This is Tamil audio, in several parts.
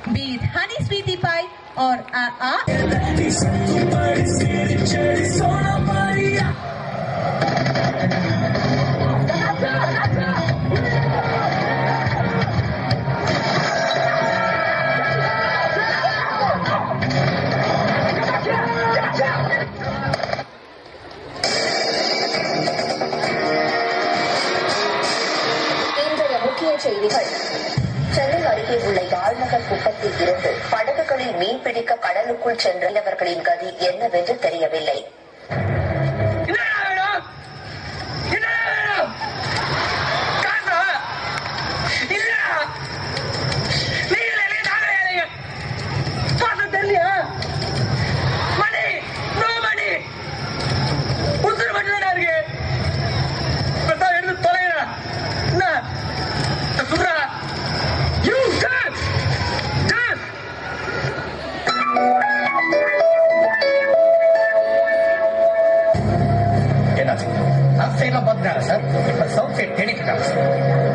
Be it honey sweetie pie or uh, uh, இன்றைய முக்கிய செய்திகள் சென்னை அருகே உள்ள யாழ்நகர் குப்பத்தில் இருந்து படகுகளில் மீன்பிடிக்க கடலுக்குள் சென்றவர்களின் கதி என்னவென்று தெரியவில்லை என்னடா வேணும் என்னடா வேணும் காசா இல்லடா நீங்களே இல்லையா நாங்களே இல்லையா காசு தெரியலையா மணி நோ மணி உசுறு மட்டும் இருக்கு இப்பதான் எடுத்து தொலைகிறா என்ன சுடுறா யூ கேஸ் கேஸ் என்னாச்சு நார்த் சைட்லாம் பார்த்துட்டாங்க சார் இப்ப சவுத் சைட் தேடிட்டு இருக்காங்க சார்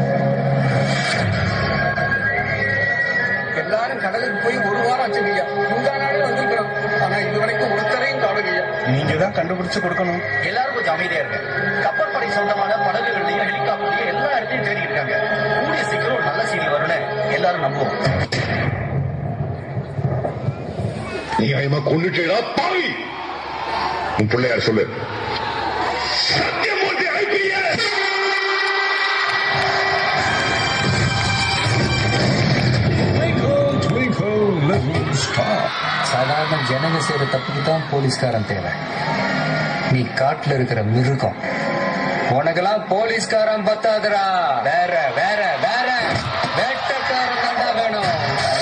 எல்லாரும் கடலுக்கு போய் ஒரு வாரம் ஆச்சுங்கய்யா முந்தா நாளே வந்திருக்கிறோம் ஆனா இது வரைக்கும் ஒருத்தரையும் காணுங்கய்யா நீங்க தான் கண்டுபிடிச்சு கொடுக்கணும் எல்லாரும் கொஞ்சம் அமைதியா இருங்க கப்பல் படை சொந்தமான படகுகள்லயும் ஹெலிகாப்டர்லயும் எல்லா இடத்தையும் தேடிட்டு இருக்காங்க கூடிய சீக்கிரம் ஒரு நல்ல செய்தி வரும்னு எல்லாரும் நம்புவோம் நியாயமா கொண்டுட்டா பாவி உன் பிள்ளையார் சொல்லு சத்தியமூர்த்தி ஐபிஎஸ் சாதாரண ஜனங்க செய்யற தப்புக்கு தான் போலீஸ்காரன் தேவை நீ காட்டுல இருக்கிற மிருகம் உனக்கெல்லாம் போலீஸ்காரன் பத்தாதுடா வேற வேற வேற வேட்டக்காரன் தான்டா வேணும்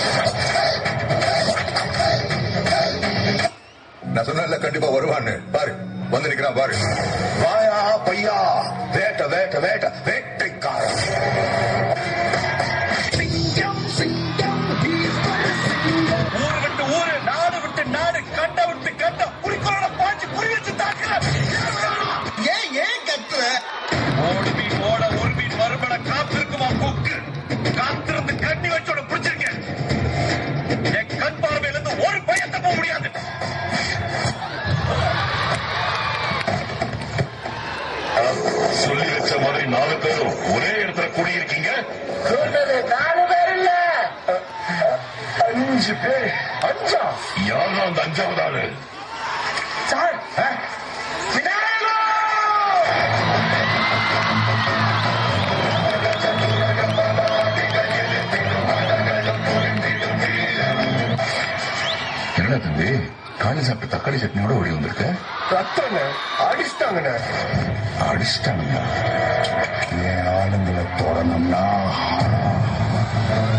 நான் சொன்னல கண்டிப்பா வருவான்னு பாரு வந்து நிக்கிறான் பாரு வாயா பையா வேட்ட வேட்ட வேட்ட வேட்டைக்காரன் ஊரு விட்டு ஊரு நாடு விட்டு நாடு கண்ட விட்டு கண்ட குறிக்கோளோட பாஞ்சு குறி வச்சு தாக்குற ஏன் ஏன் கத்துற ஓடு மீன் ஓட ஒரு மீன் மறுபட காத்திருக்குமா கொக்கு காத்திருந்து கண்ணி வச்சோட பிடிச்சிருக்கேன் என் கண் பார்வையில இருந்து ஒரு பையன் தப்ப முடியாது சொல்லி வச்ச மாதிரி நாலு பேரும் ஒரே இடத்துல கூடியிருக்கீங்க சொன்னது நாலு பேர் இல்ல அஞ்சு பேர் அஞ்சா யாரும் அந்த அஞ்சாவது ஆளு சார் விநாயகா என்ன தம்பி காலை சாப்பிட்ட தக்காளி சட்னியோட ஓடி வந்திருக்க ரத்தங்க அடிச்சிட்டாங்கண்ணே அடிச்சிட்டாங்க என் ஆளுங்களை தொடணும்னா